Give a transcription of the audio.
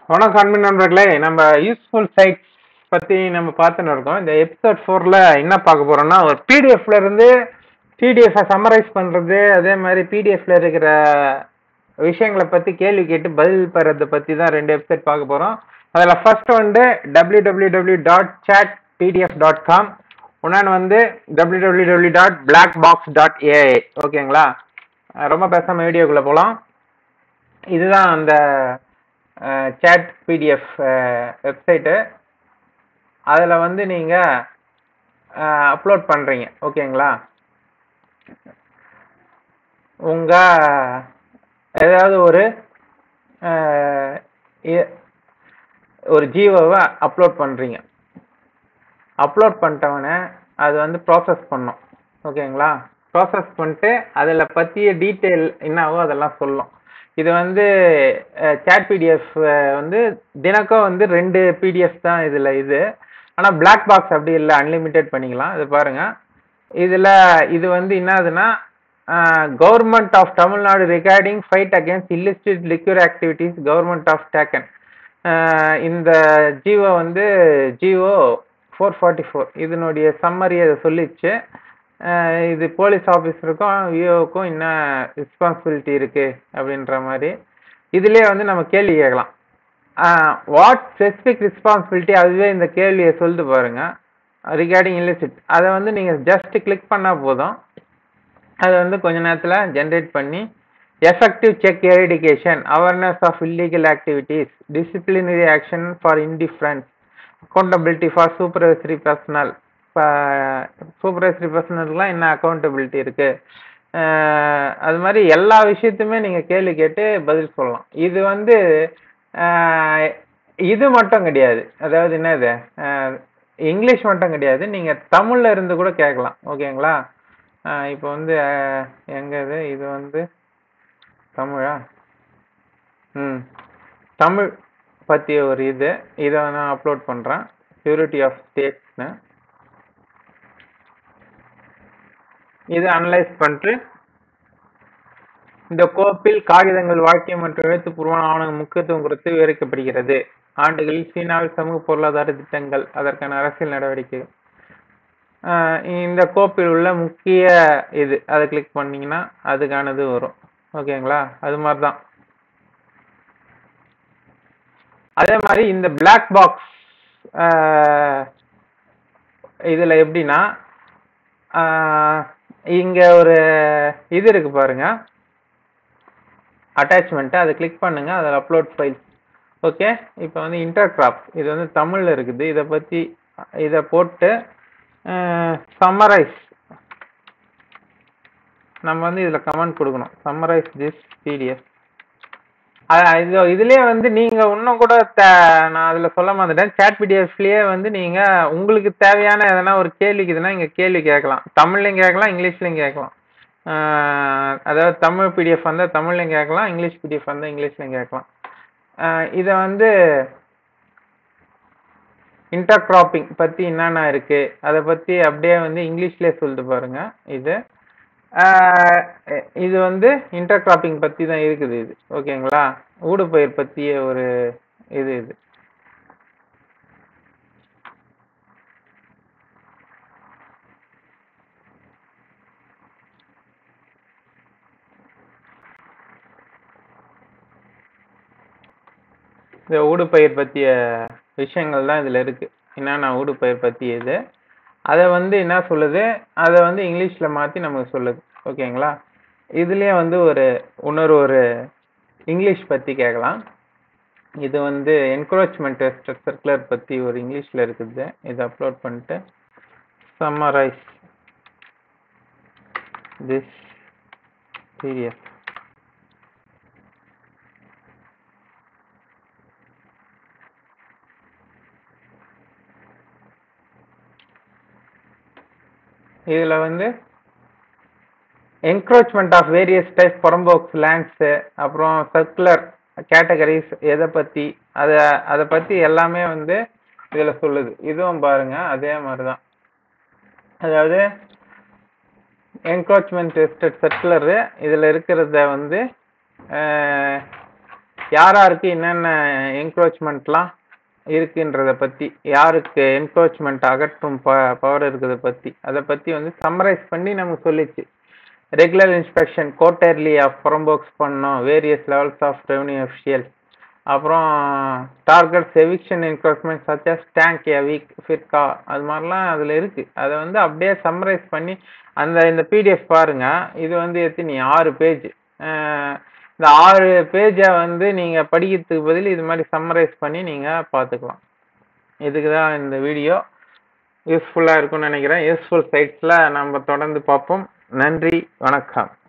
வணக்கம் அன்பின் நண்பர்களே நம்ம யூஸ்ஃபுல் சைட்ஸ் பற்றி நம்ம பார்த்துன்னு இருக்கோம் இந்த எபிசோட் ஃபோரில் என்ன பார்க்க போகிறோம்னா ஒரு பிடிஎஃப்ல இருந்து பிடிஎஃபை சம்மரைஸ் பண்ணுறது அதே மாதிரி பிடிஎஃப்ல இருக்கிற விஷயங்களை பற்றி கேள்வி கேட்டு பதில் பெறதை பற்றி தான் ரெண்டு எபிசோட் பார்க்க போகிறோம் அதில் ஃபர்ஸ்ட் வந்து W W W dot chat PDF dot com இன்னொன்று வந்து W W W dot black box dot AI ஓகேங்களா அஹ் ரொம்ப பேசாமல் வீடியோக்குள்ளே போகலாம் இதுதான் அந்த சேட் பிடிஎஃப் வெப்சைட்டு அதில் வந்து நீங்கள் அப்லோட் பண்ணுறீங்க ஓகேங்களா உங்கள் ஏதாவது ஒரு அஹ், இ- ஒரு ஜீவோவை அப்லோட் பண்ணுறீங்க அப்லோட் பண்ணிட்டவொடனே அது வந்து ப்ராசஸ் பண்ணும் ஓகேங்களா ப்ராசஸ் பண்ணிட்டு அதில் பற்றிய டீட்டெயில் என்னவோ அதெல்லாம் சொல்லும் இது வந்து சேட் பிடிஎஃப் வந்து தினக்கும் வந்து ரெண்டு பிடிஎஃப் தான் இதில் இது ஆனால் பிளாக் பாக்ஸ் அப்படி இல்லை அன்லிமிட்டெட் பண்ணிக்கலாம் இது பாருங்க இதில் இது வந்து என்னதுன்னா government of Tamil Nadu regarding fight against illicit liquor activities government of taken இந்த ஜிஓ வந்து ஜிஓ ஃபோர் ஃபார்ட்டி ஃபோர் இதனுடைய சம்மரி அதை சொல்லிச்சு அஹ் இது போலீஸ் ஆஃபீஸருக்கும் விஓவுக்கும் என்ன ரெஸ்பான்சிபிலிட்டி இருக்கு அப்படின்ற மாதிரி இதுலயே வந்து நம்ம கேள்வி கேட்கலாம் வாட் ஸ்பெசிஃபிக் ரெஸ்பான்சிபிலிட்டி அதுவே இந்த கேள்வியை சொல்லிட்டு பாருங்க ரிகார்டிங் illicit அதை வந்து நீங்கள் ஜஸ்ட் கிளிக் பண்ணால் போதும் அது வந்து கொஞ்ச நேரத்தில் ஜென்ரேட் பண்ணி effective check eradication awareness of illegal activities disciplinary action for indifference accountability for supervisory personnel supervisory பர்சனலுக்குலாம் என்ன அக்கௌண்டபிலிட்டி இருக்கு அஹ் அது மாதிரி எல்லா விஷயத்துமே நீங்கள் கேள்வி கேட்டு பதில் சொல்லலாம் இது வந்து அஹ், இது மட்டும் கிடையாது அதாவது என்னது அஹ், இங்கிலீஷ் மட்டும் கிடையாது நீங்கள் தமிழில் இருந்து கூட கேட்கலாம் ஓகேங்களா அஹ், இப்போ வந்து அஹ், எங்க இது இது வந்து தமிழா ம் தமிழ் பற்றிய ஒரு இது இதை நான் அப்லோட் பண்ணுறேன் பியூரிட்டி ஆஃப் ஸ்டேட்ஸ்னு இதை அனலைஸ் பண்ணிட்டு இந்த கோப்பில் காகிதங்கள் வாழ்க்கை மற்றும் எழுத்துப்பூர்வமான ஆவணங்கள் முக்கியத்துவம் குறித்து விவரிக்கப்படுகிறது ஆண்டுகளில் சீனாவில் சமூக பொருளாதார திட்டங்கள் அதற்கான அரசியல் நடவடிக்கை ஆஹ் இந்த கோப்பில் உள்ள முக்கிய இது அதை கிளிக் பண்ணீங்கன்னா அதுக்கானது வரும் ஓகேங்களா அது மாதிரி தான் அதே மாதிரி இந்த பிளாக் பாக்ஸ் இதுல எப்படின்னா ஆஹ் இங்க ஒரு இது இருக்கு பாருங்க அட்டாச்மெண்ட் அதை கிளிக் பண்ணுங்க அதில் அப்லோட் ஃபைல்ஸ் ஓகே இப்போ வந்து இன்டர்கிராப் இது வந்து தமிழ்ல இருக்குது இதை பத்தி இதை போட்டு சம்மரைஸ் நம்ம வந்து இதுல கமெண்ட் கொடுக்கணும் சம்மரைஸ் திஸ் பிடிஎஃப் இது இதுலயே வந்து நீங்க இன்னும் கூட தே- நான் அதுல சொல்ல மாட்டேன் சேட் பிடிஎஃப்லயே வந்து நீங்க உங்களுக்கு தேவையான எதனா ஒரு கேள்வி இருக்குதுன்னா இங்க கேள்வி கேட்கலாம் தமிழ்லையும் கேட்கலாம் இங்கிலீஷ்லயும் கேட்கலாம் ஆஹ் அதாவது தமிழ் பிடிஎஃப் வந்தா தமிழ்லையும் கேட்கலாம் இங்கிலீஷ் பிடிஎஃப் வந்தா இங்கிலீஷ்லயும் கேட்கலாம் ஆஹ் இதை வந்து இன்டர்கிராப்பிங் பத்தி என்னென்ன இருக்கு அதை பத்தி அப்படியே வந்து இங்கிலீஷ்லயே சொல்லிட்டு பாருங்க இது ஆஹ் இது வந்து இன்டர்கிராப்பிங் பத்தி தான் இருக்குது இது ஓகேங்களா ஊடுபயிர் பத்திய ஒரு இது இது இந்த ஊடுபயிர் பற்றிய விஷயங்கள் தான் இதில் இருக்கு என்னென்ன ஊடுபயிர் பற்றி இது அதை வந்து என்ன சொல்லுது அதை வந்து இங்கிலீஷில் மாற்றி நமக்கு சொல்லுது ஓகேங்களா இதுலேயே வந்து ஒரு இன்னொரு ஒரு இங்கிலீஷ் பற்றி கேட்கலாம் இது வந்து என்க்ரோச்மெண்ட் சர்க்குலர் பற்றி ஒரு இங்கிலீஷில் இருக்குது இதை அப்லோட் பண்ணிட்டு சம்மரைஸ் திஸ் பிடிஎஃப் இதில் வந்து என்க்ரோச்மெண்ட் ஆஃப் வேரியஸ் டைப் புறம்போக்ஸ் லேண்ட்ஸு அப்புறம் சர்க்குலர் கேட்டகரிஸ் எதை பற்றி அதை அதை பற்றி எல்லாமே வந்து இதில் சொல்லுது இதுவும் பாருங்க அதே மாதிரி தான் அதாவது என்க்ரோச்மெண்ட் டெஸ்டட் சர்க்குலரு இதில் இருக்கிறத வந்து யார் யாருக்கு என்னென்ன என்க்ரோச்மெண்ட்லாம் இருக்குன்றத பற்றி யாருக்கு என்க்ரோச்மெண்ட் அகற்றும் ப பவர் இருக்கிறத பற்றி அதை பற்றி வந்து சம்மரைஸ் பண்ணி நமக்கு சொல்லிச்சு ரெகுலர் இன்ஸ்பெக்ஷன் குவார்டர்லி ஆஃப் புறம்போக்ஸ் பண்ணோம் various levels of revenue officials அப்புறம் டார்கெட்ஸ் எவிக்ஷன் என்க்ரோச்மெண்ட் சச்சஸ் டேங்க் ஏ வீக் ஃபிர்கா அது மாதிரிலாம் அதில் இருக்குது அதை வந்து அப்படியே சம்மரைஸ் பண்ணி அந்த இந்த பிடிஎஃப் பாருங்க இது வந்து எத்தனை ஆறு பேஜ் இந்த ஆறு பேஜை வந்து நீங்கள் படிக்கிறதுக்கு பதில் இது மாதிரி சம்மரைஸ் பண்ணி நீங்கள் பார்த்துக்கலாம் இதுக்கு தான் இந்த வீடியோ யூஸ்ஃபுல்லாக இருக்கும்னு நினைக்கிறேன் யூஸ்ஃபுல் சைட்ஸில் நம்ம தொடர்ந்து பார்ப்போம் நன்றி வணக்கம்